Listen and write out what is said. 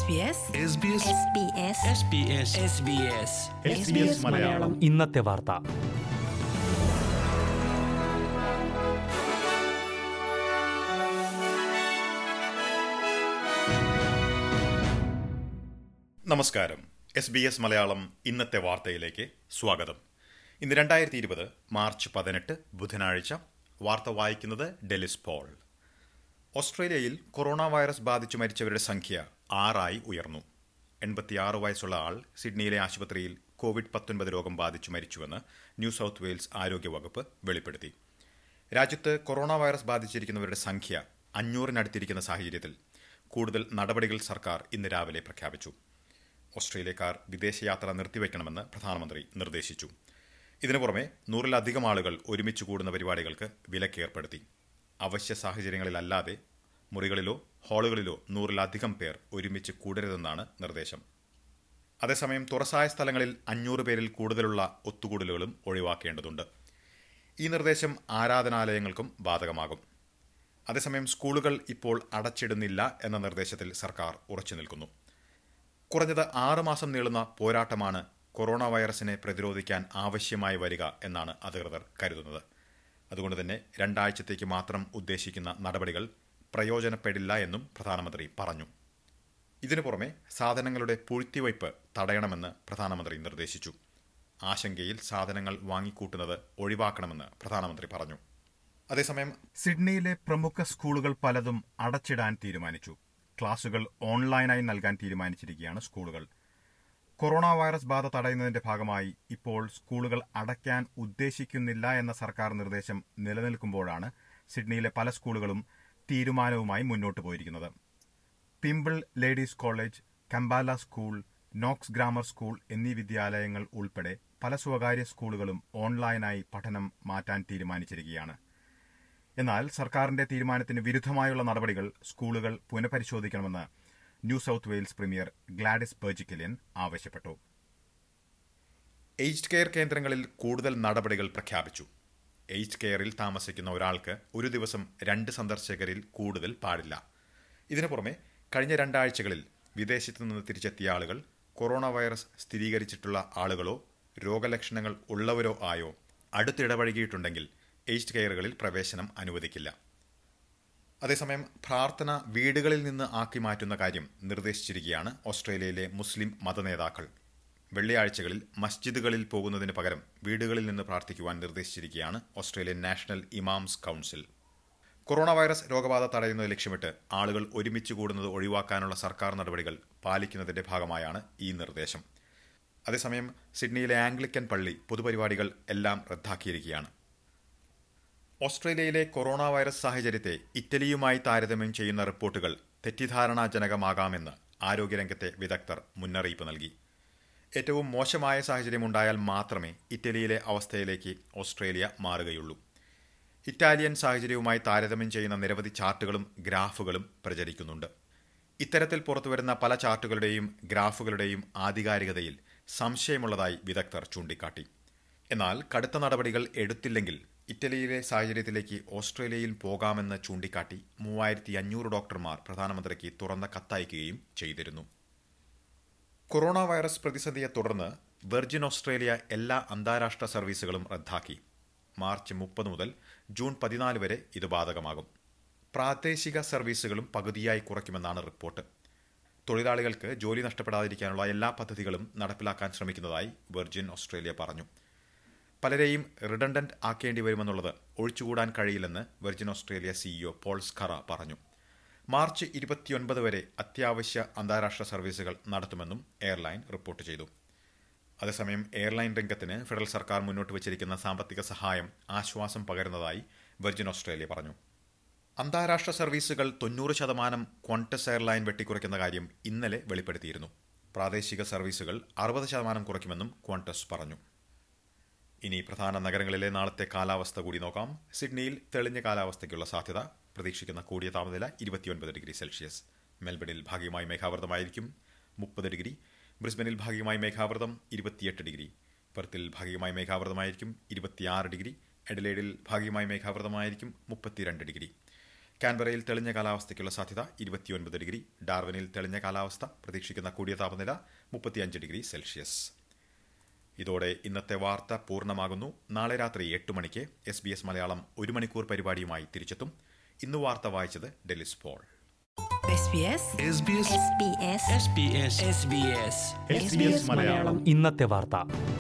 SBS SBS Malayalam ഇന്നത്തെ വാർത്ത നമസ്കാരം എസ് ബി എസ് മലയാളം ഇന്നത്തെ വാർത്തയിലേക്ക് സ്വാഗതം ഇന്ന് രണ്ടായിരത്തി ഇരുപത് മാർച്ച് പതിനെട്ട് ബുധനാഴ്ച വാർത്ത വായിക്കുന്നത് ഡെലിസ് പോൾ ഓസ്ട്രേലിയയിൽ കൊറോണ വൈറസ് ബാധിച്ചു മരിച്ചവരുടെ സംഖ്യ ആറായി ഉയർന്നു എൺപത്തിയാറ് വയസ്സുള്ള ആൾ സിഡ്നിയിലെ ആശുപത്രിയിൽ കോവിഡ് പത്തൊൻപത് രോഗം ബാധിച്ചു മരിച്ചുവെന്ന് ന്യൂ സൌത്ത് വെയിൽസ് ആരോഗ്യവകുപ്പ് വെളിപ്പെടുത്തി രാജ്യത്ത് കൊറോണ വൈറസ് ബാധിച്ചിരിക്കുന്നവരുടെ സംഖ്യ അഞ്ഞൂറിനടുത്തിരിക്കുന്ന സാഹചര്യത്തിൽ കൂടുതൽ നടപടികൾ സർക്കാർ ഇന്ന് രാവിലെ പ്രഖ്യാപിച്ചു ഓസ്ട്രേലിയക്കാർ വിദേശയാത്ര നിർത്തിവെക്കണമെന്ന് പ്രധാനമന്ത്രി നിർദ്ദേശിച്ചു ഇതിനു പുറമെ നൂറിലധികം ആളുകൾ ഒരുമിച്ച് കൂടുന്ന പരിപാടികൾക്ക് വിലക്കേർപ്പെടുത്തി അവശ്യ സാഹചര്യങ്ങളിലല്ലാതെ മുറികളിലോ ഹാളുകളിലോ നൂറിലധികം പേർ ഒരുമിച്ച് കൂടരുതെന്നാണ് നിർദ്ദേശം അതേസമയം തുറസായ സ്ഥലങ്ങളിൽ അഞ്ഞൂറ് പേരിൽ കൂടുതലുള്ള ഒത്തുകൂടലുകളും ഒഴിവാക്കേണ്ടതുണ്ട് ഈ നിർദ്ദേശം ആരാധനാലയങ്ങൾക്കും ബാധകമാകും അതേസമയം സ്കൂളുകൾ ഇപ്പോൾ അടച്ചിടുന്നില്ല എന്ന നിർദ്ദേശത്തിൽ സർക്കാർ ഉറച്ചു നിൽക്കുന്നു കുറഞ്ഞത് ആറ് മാസം നീളുന്ന പോരാട്ടമാണ് കൊറോണ വൈറസിനെ പ്രതിരോധിക്കാൻ ആവശ്യമായി വരിക എന്നാണ് അധികൃതർ കരുതുന്നത് അതുകൊണ്ട് തന്നെ രണ്ടാഴ്ചത്തേക്ക് മാത്രം ഉദ്ദേശിക്കുന്ന നടപടികൾ പ്രയോജനപ്പെടില്ല എന്നും പ്രധാനമന്ത്രി പറഞ്ഞു ഇതിനു പുറമെ സാധനങ്ങളുടെ പൂഴ്ത്തിവയ്പ് തടയണമെന്ന് പ്രധാനമന്ത്രി നിർദ്ദേശിച്ചു ആശങ്കയിൽ സാധനങ്ങൾ വാങ്ങിക്കൂട്ടുന്നത് ഒഴിവാക്കണമെന്ന് പ്രധാനമന്ത്രി പറഞ്ഞു അതേസമയം സിഡ്നിയിലെ പ്രമുഖ സ്കൂളുകൾ പലതും അടച്ചിടാൻ തീരുമാനിച്ചു ക്ലാസുകൾ ഓൺലൈനായി നൽകാൻ തീരുമാനിച്ചിരിക്കുകയാണ് സ്കൂളുകൾ കൊറോണ വൈറസ് ബാധ തടയുന്നതിന്റെ ഭാഗമായി ഇപ്പോൾ സ്കൂളുകൾ അടയ്ക്കാൻ ഉദ്ദേശിക്കുന്നില്ല എന്ന സർക്കാർ നിർദ്ദേശം നിലനിൽക്കുമ്പോഴാണ് സിഡ്നിയിലെ പല സ്കൂളുകളും തീരുമാനവുമായി മുന്നോട്ട് പോയിരിക്കുന്നത് Pymble Ladies College Kambala School Knox Grammar School എന്നീ വിദ്യാലയങ്ങൾ ഉൾപ്പെടെ പല സ്വകാര്യ സ്കൂളുകളും ഓൺലൈനായി പഠനം മാറ്റാൻ തീരുമാനിച്ചിരിക്കുകയാണ് എന്നാൽ സർക്കാരിന്റെ തീരുമാനത്തിന് വിരുദ്ധമായുള്ള നടപടികൾ സ്കൂളുകൾ പുനഃപരിശോധിക്കണമെന്ന് New South Wales premier Gladys Berejiklian ആവശ്യപ്പെട്ടു ഏജ്ഡ് കെയർ കേന്ദ്രങ്ങളിൽ കൂടുതൽ നടപടികൾ പ്രഖ്യാപിച്ചു ഏജ്ഡ് കെയറിൽ താമസിക്കുന്ന ഒരാൾക്ക് ഒരു ദിവസം രണ്ട് സന്ദർശകരിൽ കൂടുതൽ പാടില്ല ഇതിനു പുറമെ കഴിഞ്ഞ രണ്ടാഴ്ചകളിൽ വിദേശത്തു നിന്ന് തിരിച്ചെത്തിയ ആളുകൾ കൊറോണ വൈറസ് സ്ഥിരീകരിച്ചിട്ടുള്ള ആളുകളോ രോഗലക്ഷണങ്ങൾ ഉള്ളവരോ ആയോ അടുത്തിടപഴകിയിട്ടുണ്ടെങ്കിൽ ഏജ്ഡ് കെയറുകളിൽ പ്രവേശനം അനുവദിക്കില്ല അതേസമയം പ്രാർത്ഥന വീടുകളിൽ നിന്ന് ആക്കി മാറ്റുന്ന കാര്യം നിർദ്ദേശിച്ചിരിക്കുകയാണ് ഓസ്ട്രേലിയയിലെ മുസ്ലിം മതനേതാക്കൾ വെള്ളിയാഴ്ചകളിൽ മസ്ജിദുകളിൽ പോകുന്നതിന് പകരം വീടുകളിൽ നിന്ന് പ്രാർത്ഥിക്കുവാൻ നിർദ്ദേശിച്ചിരിക്കുകയാണ് Australian National Imams Council corona virus രോഗബാധ തടയുന്നത് ലക്ഷ്യമിട്ട് ആളുകൾ ഒരുമിച്ച് കൂടുന്നത് ഒഴിവാക്കാനുള്ള സർക്കാർ നടപടികൾ പാലിക്കുന്നതിന്റെ ഭാഗമായാണ് ഈ നിർദ്ദേശം അതേസമയം സിഡ്നിയിലെ ആംഗ്ലിക്കൻ പള്ളി പൊതുപരിപാടികൾ എല്ലാം റദ്ദാക്കിയിരിക്കുകയാണ് ഓസ്ട്രേലിയയിലെ കൊറോണ വൈറസ് സാഹചര്യത്തെ ഇറ്റലിയുമായി താരതമ്യം ചെയ്യുന്ന റിപ്പോർട്ടുകൾ തെറ്റിദ്ധാരണാജനകമാകാമെന്ന് ആരോഗ്യരംഗത്തെ വിദഗ്ധർ മുന്നറിയിപ്പ് നൽകി ഏറ്റവും മോശമായ സാഹചര്യമുണ്ടായാൽ മാത്രമേ ഇറ്റലിയിലെ അവസ്ഥയിലേക്ക് ഓസ്ട്രേലിയ മാറുകയുള്ളൂ ഇറ്റാലിയൻ സാഹചര്യവുമായി താരതമ്യം ചെയ്യുന്ന നിരവധി ചാർട്ടുകളും ഗ്രാഫുകളും പ്രചരിക്കുന്നുണ്ട് ഇത്തരത്തിൽ പുറത്തുവരുന്ന പല ചാർട്ടുകളുടെയും ഗ്രാഫുകളുടെയും ആധികാരികതയിൽ സംശയമുള്ളതായി വിദഗ്ധർ ചൂണ്ടിക്കാട്ടി എന്നാൽ കടുത്ത നടപടികൾ എടുത്തില്ലെങ്കിൽ ഇറ്റലിയിലെ സാഹചര്യത്തിലേക്ക് ഓസ്ട്രേലിയയിൽ പോകാമെന്ന് ചൂണ്ടിക്കാട്ടി മൂവായിരത്തി അഞ്ഞൂറ് ഡോക്ടർമാർ പ്രധാനമന്ത്രിക്ക് തുറന്ന കത്തയക്കുകയും ചെയ്തിരുന്നു കൊറോണ വൈറസ് പ്രതിസന്ധിയെ തുടർന്ന് വെർജിൻ ഓസ്ട്രേലിയ എല്ലാ അന്താരാഷ്ട്ര സർവീസുകളും റദ്ദാക്കി മാർച്ച് മുപ്പത് മുതൽ ജൂൺ പതിനാല് വരെ ഇത് ബാധകമാകും പ്രാദേശിക സർവീസുകളും പകുതിയായി കുറയ്ക്കുമെന്നാണ് റിപ്പോർട്ട് തൊഴിലാളികൾക്ക് ജോലി നഷ്ടപ്പെടാതിരിക്കാനുള്ള എല്ലാ പദ്ധതികളും നടപ്പിലാക്കാൻ ശ്രമിക്കുന്നതായി വെർജിൻ ഓസ്ട്രേലിയ പറഞ്ഞു പലരെയും റിഡണ്ടന്റ് ആക്കേണ്ടി വരുമെന്നുള്ളത് ഒഴിച്ചുകൂടാൻ കഴിയില്ലെന്ന് Virgin Australia CEO Paul Scurr പറഞ്ഞു മാർച്ച് ഇരുപത്തിയൊൻപത് വരെ അത്യാവശ്യ അന്താരാഷ്ട്ര സർവീസുകൾ നടത്തുമെന്നും എയർലൈൻ റിപ്പോർട്ട് ചെയ്തു അതേസമയം എയർലൈൻ രംഗത്തിന് ഫെഡറൽ സർക്കാർ മുന്നോട്ട് വച്ചിരിക്കുന്ന സാമ്പത്തിക സഹായം ആശ്വാസം പകരുന്നതായി വെർജിൻ ഓസ്ട്രേലിയ പറഞ്ഞു അന്താരാഷ്ട്ര സർവീസുകൾ തൊണ്ണൂറ് ശതമാനം ക്വാണ്ടസ് എയർലൈൻ വെട്ടിക്കുറയ്ക്കുന്ന കാര്യം ഇന്നലെ വെളിപ്പെടുത്തിയിരുന്നു പ്രാദേശിക സർവീസുകൾ അറുപത് ശതമാനം കുറയ്ക്കുമെന്നും ക്വാണ്ടസ് പറഞ്ഞു ഇനി പ്രധാന നഗരങ്ങളിലെ നാളത്തെ കാലാവസ്ഥ കൂടി നോക്കാം സിഡ്നിയിൽ തെളിഞ്ഞ കാലാവസ്ഥയ്ക്കുള്ള സാധ്യത പ്രതീക്ഷിക്കുന്ന കൂടിയ താപനില ഇരുപത്തിയൊൻപത് ഡിഗ്രി സെൽഷ്യസ് മെൽബണിൽ ഭാഗികമായി മേഘാവൃതമായിരിക്കും മുപ്പത് ഡിഗ്രി ബ്രിസ്ബനിൽ ഭാഗികമായി മേഘാവൃതം ഇരുപത്തിയെട്ട് ഡിഗ്രി പെർത്തിൽ ഭാഗികമായി മേഘാവൃതമായിരിക്കും ഇരുപത്തിയാറ് ഡിഗ്രി എഡലേഡിൽ ഭാഗികമായി മേഘാവൃതമായിരിക്കും മുപ്പത്തിരണ്ട് ഡിഗ്രി കാൻബറയിൽ തെളിഞ്ഞ കാലാവസ്ഥയ്ക്കുള്ള സാധ്യത ഇരുപത്തിയൊൻപത് ഡിഗ്രി ഡാർവിനിൽ തെളിഞ്ഞ കാലാവസ്ഥ പ്രതീക്ഷിക്കുന്ന കൂടിയ താപനില മുപ്പത്തിയഞ്ച് ഡിഗ്രി സെൽഷ്യസ് ഇതോടെ ഇന്നത്തെ വാർത്ത പൂർണ്ണമാകുന്നു നാളെ രാത്രി എട്ട് മണിക്ക് എസ് ബി എസ് മലയാളം ഒരു മണിക്കൂർ പരിപാടിയുമായി തിരിച്ചെത്തും ഇന്ന് വാർത്ത വായിച്ചത് Delis Paul SBS SBS SBS SBS SBS SBS Malayalam ഇന്നത്തെ വാർത്ത